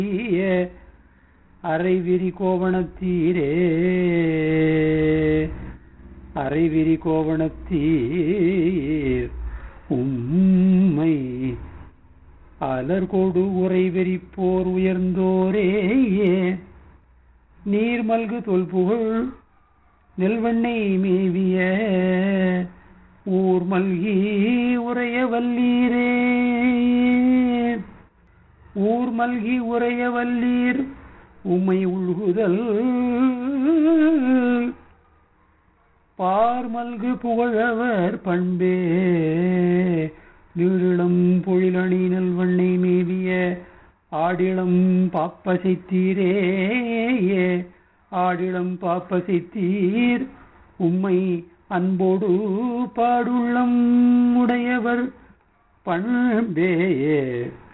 அரைவிரி கோவணத்தீரே அரைவிரி கோவணத்தீர் உம்மை அலர்கொடு உறைவெறிப்போர் உயர்ந்தோரே நீர் மல்கு தொல்புகழ் நெல்வண்ணை மேவிய ஊர் மல்கி உரைய வல்லீரே ஊர் மல்கி உரைய வல்லீர் உம்மை உள்குதல் பார்மல்கு புகழவர் பண்பே நீழிளம் பொழிலணி நல்வண்ணை மேவிய ஆடிளம் பாப்பசைத்தீரே ஆடிளம் பாப்பசைத்தீர் உம்மை அன்போடு பாடுள்ளம் உடையவர் பண்பே